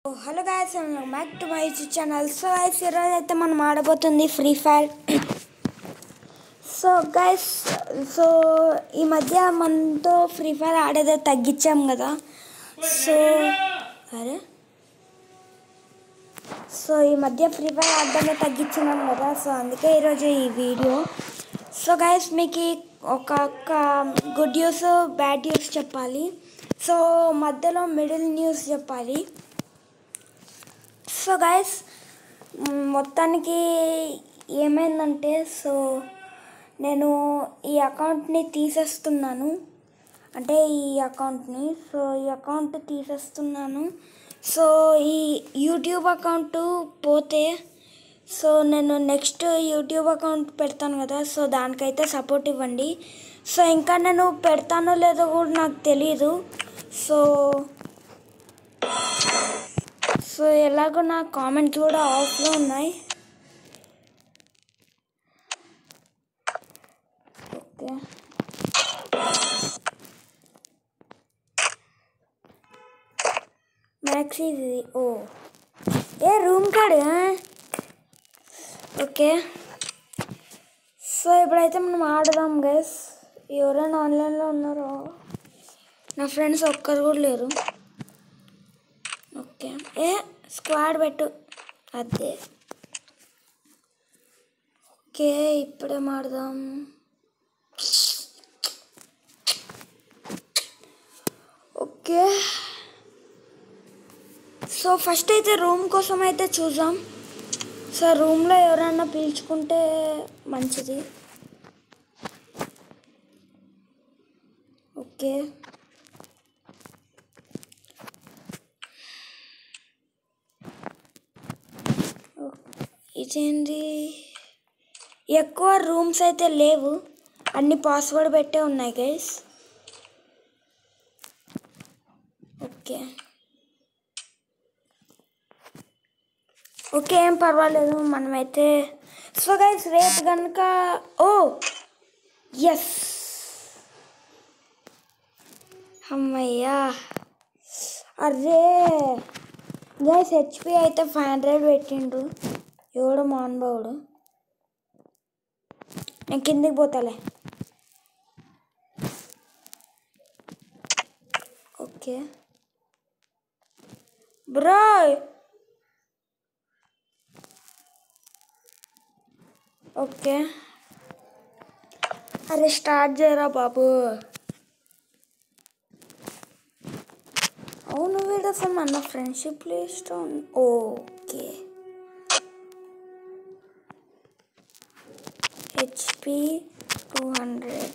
Hello guys back to my YouTube channel so guys ఈరోజు అయితే మనం ఆడబోతుంది Free Fire so guys so ఈ మధ్య మనతో ఫ్రీ ఫైర్ ఆడేదే తగ్గించాం కదా సో అరే సో ఈ మధ్య ఫ్రీ ఫైర్ ఆడడమే తగ్గించినాం కదా సో అందుకే ఈరోజు ఈ వీడియో సో గైస్ మీకు ఈ ఒక ఒక గుడ్ న్యూస్ బ్యాడ్ న్యూస్ చెప్పాలి సో మధ్యలో మిడిల్ న్యూస్ చెప్పాలి సో గైస్ మొత్తానికి ఏమైందంటే సో నేను ఈ అకౌంట్ని తీసేస్తున్నాను అంటే ఈ అకౌంట్ని సో ఈ అకౌంట్ తీసేస్తున్నాను సో ఈ యూట్యూబ్ అకౌంట్ పోతే సో నేను నెక్స్ట్ యూట్యూబ్ అకౌంట్ పెడతాను కదా సో దానికైతే సపోర్ట్ ఇవ్వండి సో ఇంకా నేను పెడతానో లేదో కూడా నాకు తెలీదు సో సో ఎలాగో నా కామెంట్స్ కూడా ఆఫ్లో ఉన్నాయి ఓకే మ్యాక్స్ ఇది ఓ ఏ రూమ్ కాడు ఓకే సో ఇప్పుడైతే మనం ఆడదాం గైస్ ఎవరైనా ఆన్లైన్లో ఉన్నారో నా ఫ్రెండ్స్ ఒక్కరు కూడా లేరు ఓకే ఏ స్క్వాడ్ పెట్టు అదే ఓకే ఇప్పుడే మాడదాం ఓకే సో ఫస్ట్ అయితే రూమ్ కోసం అయితే చూద్దాం సో రూమ్లో ఎవరైనా పీల్చుకుంటే మంచిది ఓకే ఇదేంటి ఎక్కువ రూమ్స్ అయితే లేవు అన్ని పాస్వర్డ్ పెట్టే ఉన్నాయి గైస్ ఓకే ఓకే ఏం పర్వాలేదు మనమైతే సో గైస్ రేపు కనుక ఓ ఎస్ అమ్మయ్యా అరే గైస్ హెచ్పి అయితే ఫైవ్ హండ్రెడ్ పెట్టిండ్రు ఎవడు మానబావుడు నేను కిందికి పోతాలే ఓకే బ్రో ఓకే అరే స్టార్ట్ చేయరా బాబు అవును వీడు అసలు మన friendship list okay HP two hundred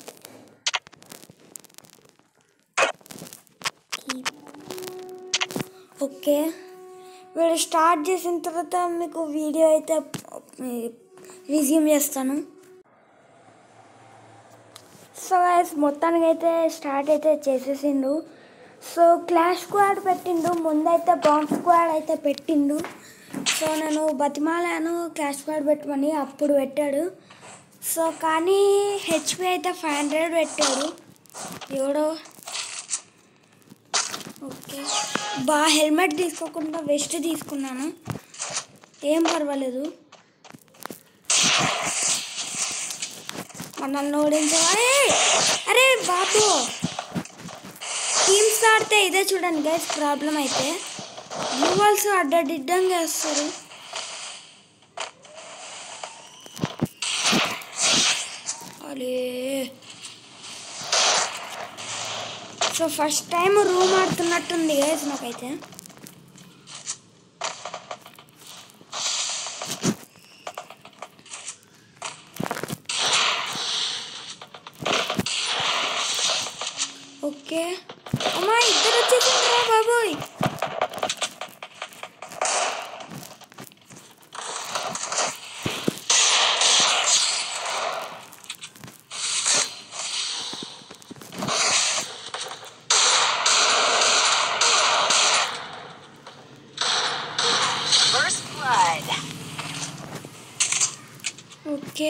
okay వీడు స్టార్ట్ చేసిన తర్వాత మీకు వీడియో అయితే రిజ్యూమ్ చేస్తాను సో గైస్ మొత్తానికి అయితే స్టార్ట్ అయితే చేసేసిండు సో క్లాష్ స్క్వాడ్ పెట్టిండు ముందైతే బాంబ్ స్క్వాడ్ అయితే పెట్టిండు సో నేను బతిమాలాను క్లాష్ స్క్వాడ్ పెట్టమని అప్పుడు పెట్టాడు సో కానీ హెచ్పి అయితే ఫైవ్ హండ్రెడ్ పెట్టాడు ఎవడో ఓకే బా హెల్మెట్ తీసుకోకుండా వెస్ట్ తీసుకున్నాను ఏం పర్వాలేదు మనల్ని ఓడించవా ఏయ్! అరే బాబు టీమ్స్ ఆడితే ఇదే చూడండి గైస్ ప్రాబ్లం అయితే బ్లూ బాల్స్ అడ్డదిడ్డంగా వేస్తారు అలే సో ఫస్ట్ టైం రూమ్ ఆడుతున్నట్టుంది గైస్ నాకైతే ఓకే అమ్మా ఇద్దరు వచ్చేసిండ్రా బాబోయ్ First blood. Okay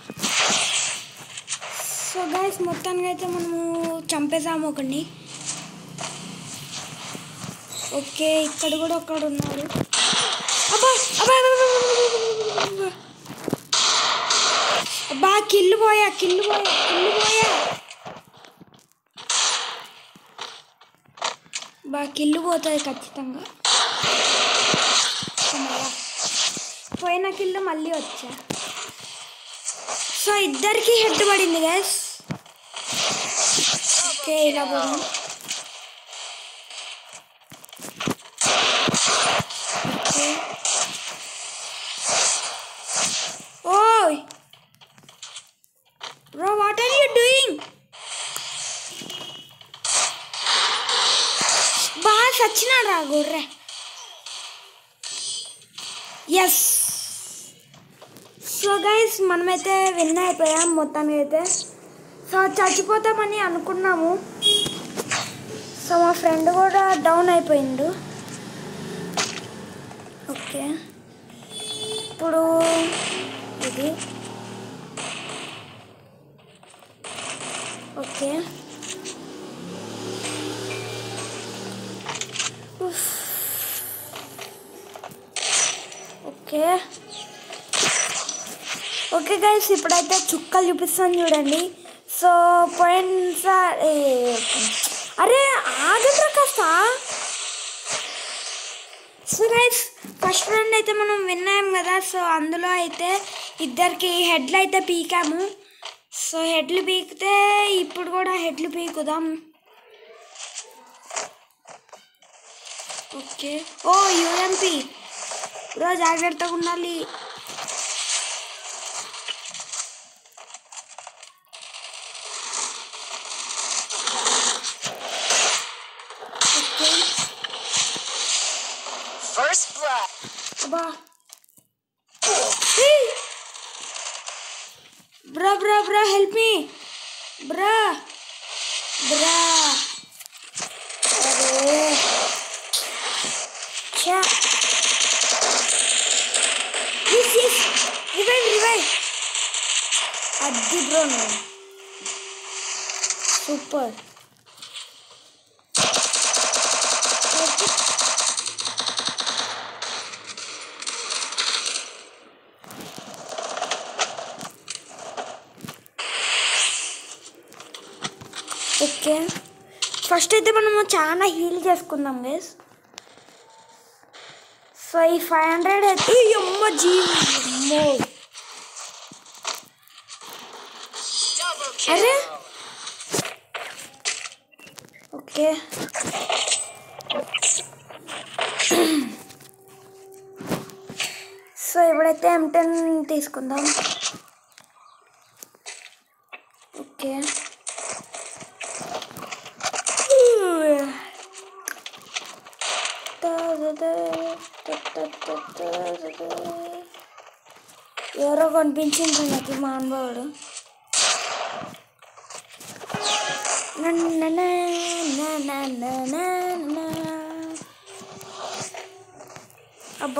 so guys మొత్తానికి అయితే మనము చంపేసాము ఒకడిని ఓకే ఇక్కడ కూడా ఒకడు ఉన్నాడు అబ్బా అబ్బా అబ్బా, అబ్బా, అబ్బా, అబ్బా. అబ్బా కిల్లు పోయా కిల్లు పోయా కిల్లు పోయా బా కిల్లు పోతుంది ఖచ్చితంగా అమ్మయ్య. పోయిన కిల్లు మళ్ళీ వచ్చా సో ఇద్దరికి హెడ్ పడింది గైస్ ఓకే ఇలా పోదాం ఓకే ఓయ్ bro what are you doing బాగా సచ్చినాడు రా గొర్రె ఎస్ సో గైస్ మనమైతే విన్ అయిపోయాం మొత్తానికి అయితే సో చచ్చిపోతామని అనుకున్నాము సో మా ఫ్రెండ్ కూడా డౌన్ అయిపోయిండు ఓకే ఇప్పుడు ఇది ఓకే ఉఫ్. ఓకే ఓకే గైస్ ఇప్పుడైతే చుక్కలు చూపిస్తాను చూడండి సో పోయినసారి అరే ఆగట్రా కాస్త సో గైస్ ఫస్ట్ రౌండ్ అయితే మనం విన్నాం కదా సో అందులో అయితే ఇద్దరికి హెడ్లు అయితే పీకాము సో హెడ్లు పీకితే ఇప్పుడు కూడా హెడ్లు పీకుదాం ఓకే ఓ యూఎంపీ బ్రో జాగ్రత్తగా ఉండాలి ఓకే First blood. అబ్బా బ్రా బ్రా బ్రా హెల్ప్ మీ బ్రా బ్రా అరే ఛా ఎస్ ఎస్ రివైవ్ రివైవ్ అది బ్రో నువ్వు సూపర్ ఓకే ఫస్ట్ అయితే మనము చాలా హీల్ చేసుకుందాం గైస్ సో ఈ ఫైవ్ హండ్రెడ్ అయితే ఈ అమ్మ జీవి అమ్మో Double అరే kill. ఓకే సో ఇప్పుడైతే ఎం టెన్ తీసుకుందాం ఓకే ఎవరో కనిపించింది నాకు మా అనుభవుడు Na na na na na na na na. అబ్బా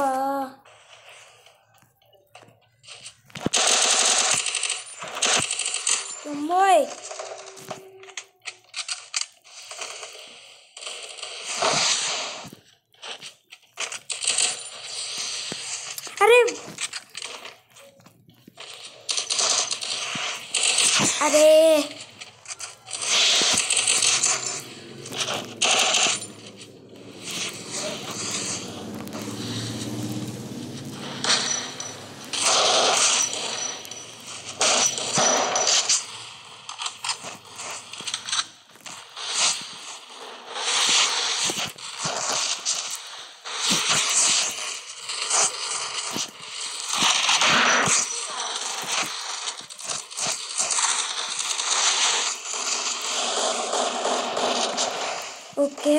అమ్మాయి అరే అరే okay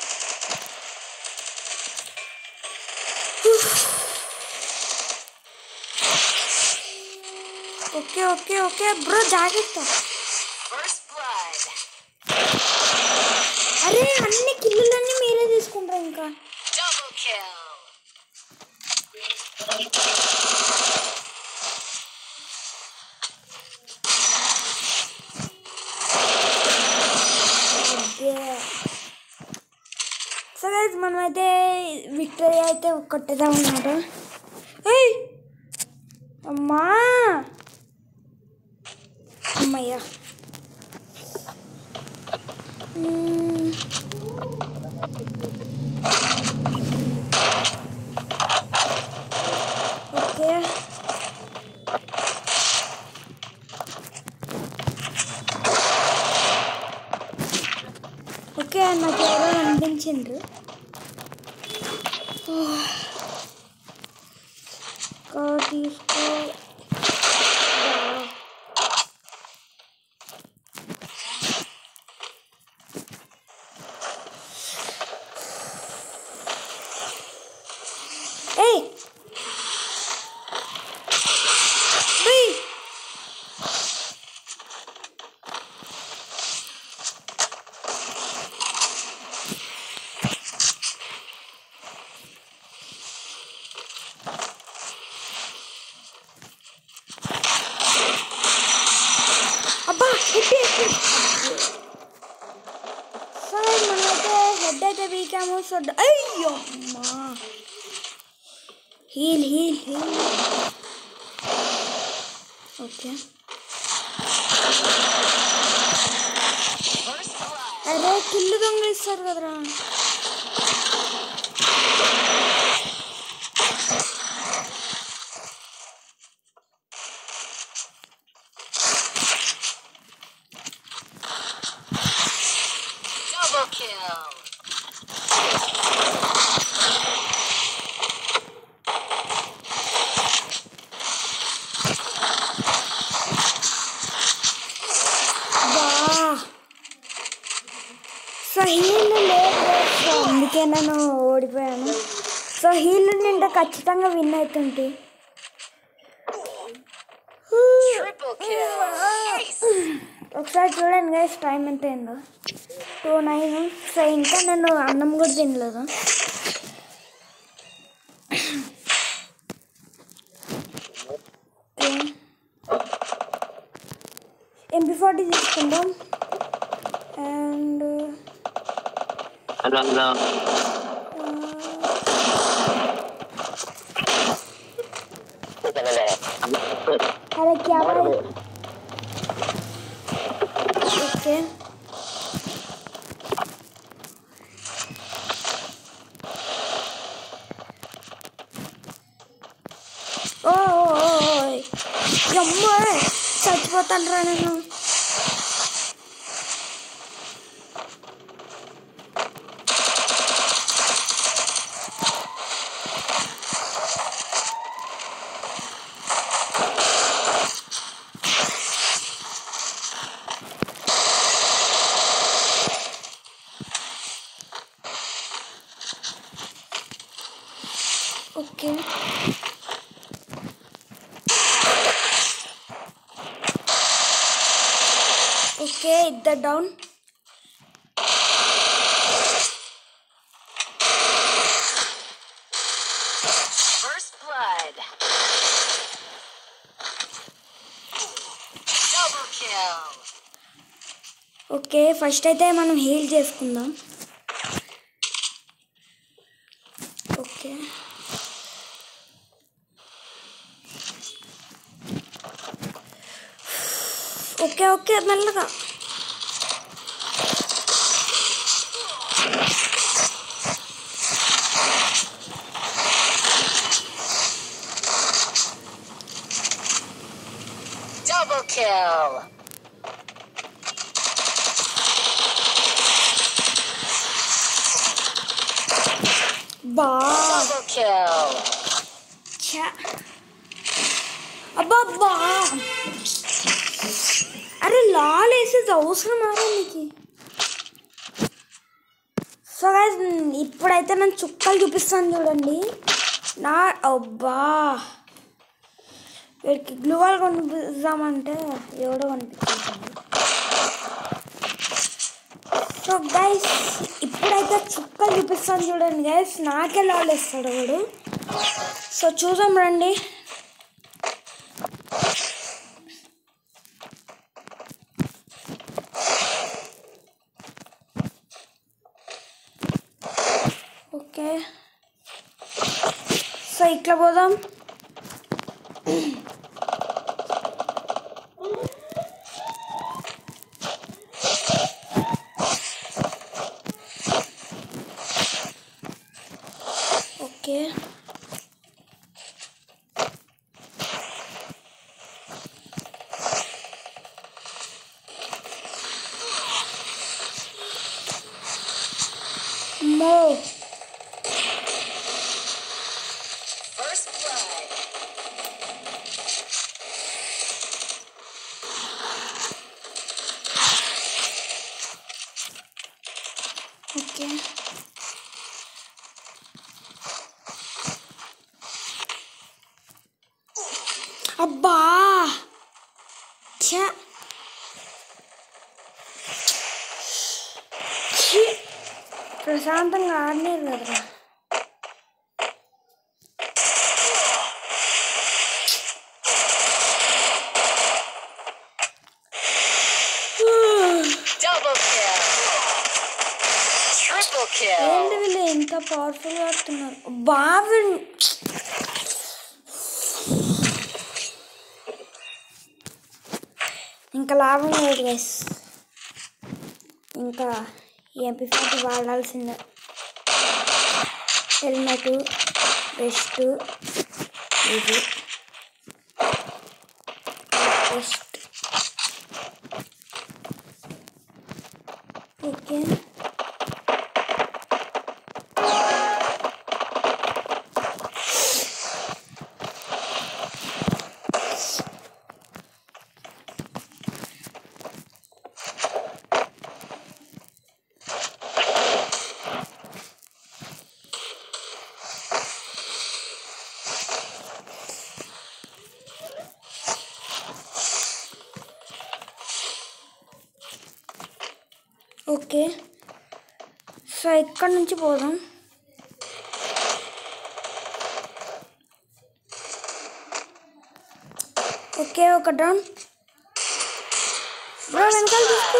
okay okay okay bro జాగ్రత్త First blood. అరే అన్ని కిల్లులన్నీ మీరే తీసుకుంటారు ఇంకా Double kill. సో గైస్ మనం మనమైతే విక్టరీ అయితే కొట్టేదా ఉన్నారు ఏయ్ అమ్మా అమ్మయ్యా మ్మ్. ఓకే ఓకే నాకు ఎవరో అనిపించిండ్రు ఇంకా తీసుకో బా. ఏయ్ ఏయ్ అబ్బా హిట్ హిట్ సరే మనమైతే హెడ్ అయితే వీకాము సో డ- అయ్యో అమ్మా heal heal heal okay First blood. అరే కిల్లు దొంగ ఇస్తారు కదరా Double kill. బా సో హీల్ లేదు సో అందుకే నేను ఓడిపోయాను సో హీల్ నిండా ఖచ్చితంగా విన్ అవుతుంటే Triple kill. Nice. ఒకసారి చూడండి గైస్ టైం ఎంత అయిందో టూ నైన్ సో ఇంకా నేను అన్నం కూడా తినలేదు ఎంపీ ఫార్టీ తీసుకుందాం అండ్ Hello, hello. अरे क्या भाई ओके ఓ అమ్మ చచ్చిపోతాను రా నేను ఓకే ఓకే ఇద్దరు down First blood. Double kill. Okay first అయితే మనం హీల్ చేసుకుందాం ఓకే ఓకే ఓకే మెల్లగా Double kill. బా Double kill. ఛా. అబ్బా బా అరే లాల్ వేసేది అవసరం ఆరా నీకు సో గైస్ ఇప్పుడైతే నేను చుక్కలు చూపిస్తాను చూడండి నా అబ్బా వీడికి గ్లూవాల్ కొనిపిద్దామంటే ఎవడో కనిపించింది సో గైస్ ఇప్పుడైతే చుక్కలు చూపిస్తాను చూడండి గైస్ నాకే లాల్ వేస్తాడు వాడు సో చూద్దాం రండి ఓకే సో ఇట్లా పోదాం ఓకే మో First blood. ఓకే అబ్బా ఛ ఛీ! ప్రశాంతంగా ఆడలేదు కదరా Double kill. Triple ఏంటి kill. వీళ్ళు ఎంత పవర్ఫుల్ ఆడుతున్నారు బాగా ఇంకా లాభం లేదు గైస్ ఇంకా ఎంపీ ఫార్టీ వాడాల్సిందే హెల్మెట్ బెస్ట్ ఇది బెస్ట్ ఓకే ఓకే సో ఇక్కడ నుంచి పోదాం ఓకే ఒక డౌన్ బ్రో వెనకాల తీసుకో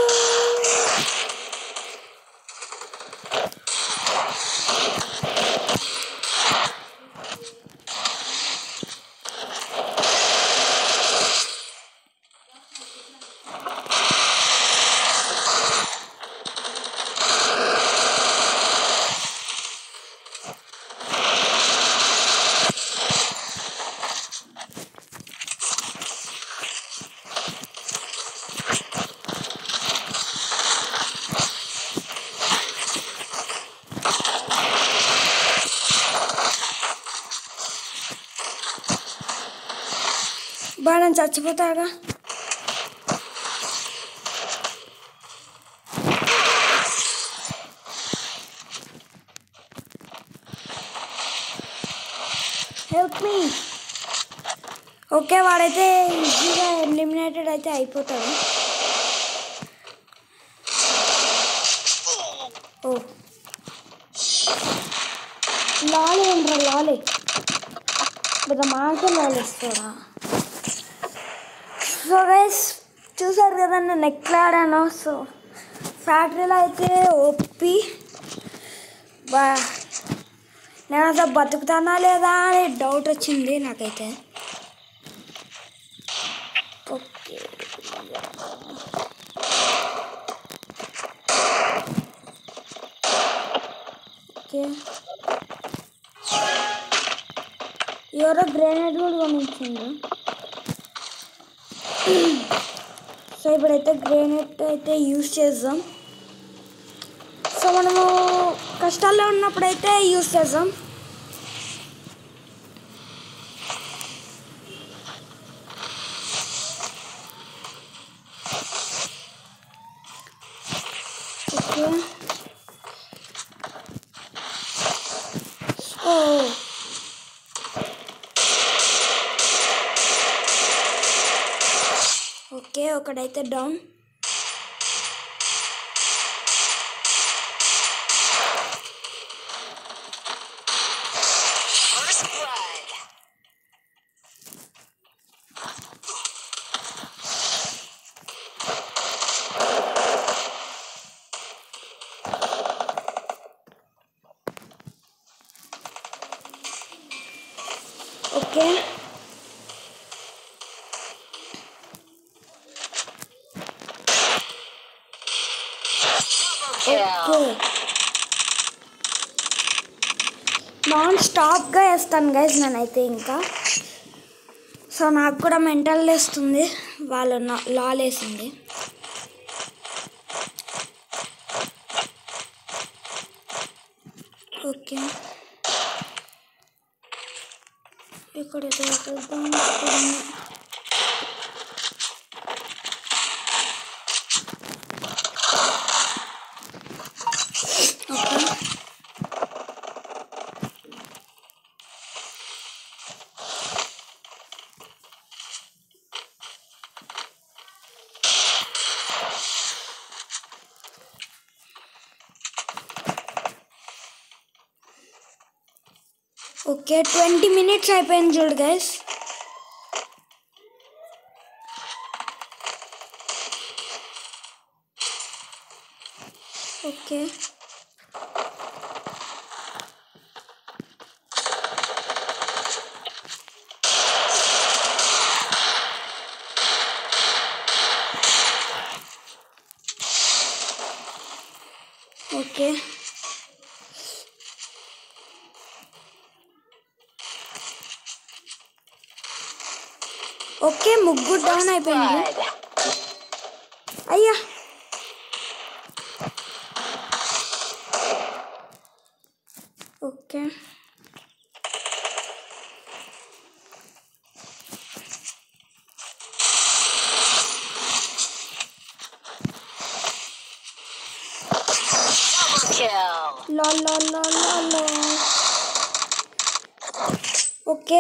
బాగా నేను చచ్చిపోతాగా హెల్ప్ మీ ఓకే వాడైతే ఈజీగా ఎలిమినేటెడ్ అయితే అయిపోతాడు ఓ లాలే ఉండరా లాలే పెద్ద మాకే లాలు ఇస్తాడా సో గైస్ చూసారు కదా నేను ఎట్లా ఆడాను సో ఫ్యాక్టరీలో అయితే ఒప్పి బా నేను అసలు బతుకుతానా లేదా అని డౌట్ వచ్చింది నాకైతే ఓకే ఓకే ఎవరో గ్రానైట్ కూడా గమనించిండు సో ఇప్పుడైతే గ్రానైట్ అయితే యూజ్ చేద్దాం సో మనము కష్టాల్లో ఉన్నప్పుడైతే యూజ్ చేద్దాం ఓకే ఓ ఓకే ఒకడైతే down First blood. Okay Kill. Okay non స్టాప్గా వేస్తాను గైజ్ నేనైతే ఇంకా సో నాకు కూడా మెంటల్ వేస్తుంది వాళ్ళు లాల్ వేసింది ఓకే ఇక్కడ దొరుకుతాం ఓకే ఓకే ట్వంటీ మినిట్స్ అయిపోయింది చూడు గైస్ ఓకే ఓకే ఓకే ముగ్గురు డౌన్ అయిపోయింది Blood. అయ్యా ఓకే Double kill. లా లా లా లా లా ఓకే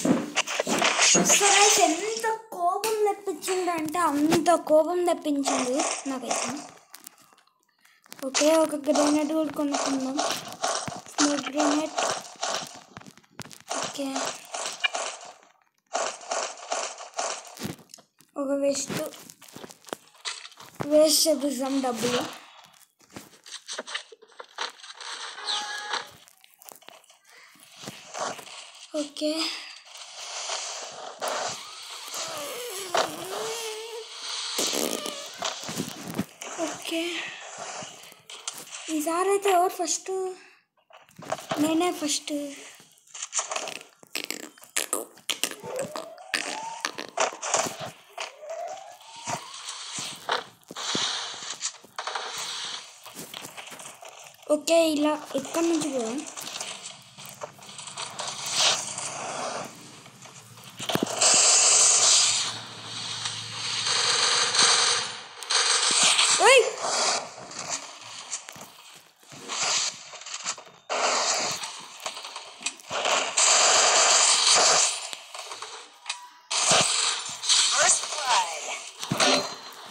సరే ఎంత కోపం తెప్పించింది అంటే అంత కోపం తెప్పించింది నాకైతే ఓకే ఒక గ్రెనేడ్ కూడా కొనుక్కుందాం స్మోక్ గ్రెనేడ్ ఓకే ఒక వేస్ట్ వేస్ట్ చేపిస్తాం డబ్బులు ఓకే ఓకే ఈసారి అయితే ఎవరు ఫస్ట్ నేనే ఫస్ట్ ఓకే ఇలా ఎక్కడి నుంచి పోదాం ఓయ్ First blood.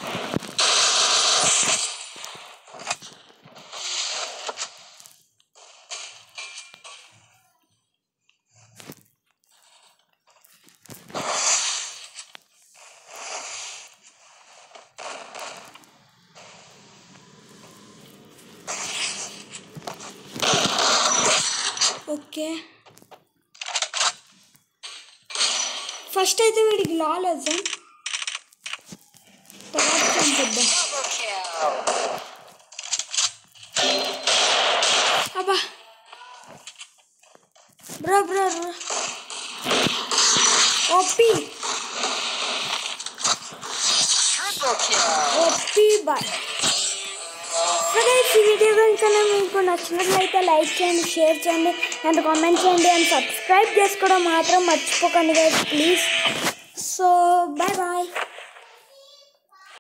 ఓకే ఫస్ట్ అయితే వీడికి లాలేదు తర్వాత చంపిద్దాం Double kill. అబ్బా bro bro bro OP Triple kill. OP boy సరే ఈ వీడియో కనుక మీకు నచ్చినట్లయితే లైక్ చేయండి షేర్ చేయండి అండ్ కామెంట్ చేయండి అండ్ సబ్స్క్రైబ్ చేసుకోవడం మాత్రం మర్చిపోకండి ప్లీజ్ సో బాయ్ బాయ్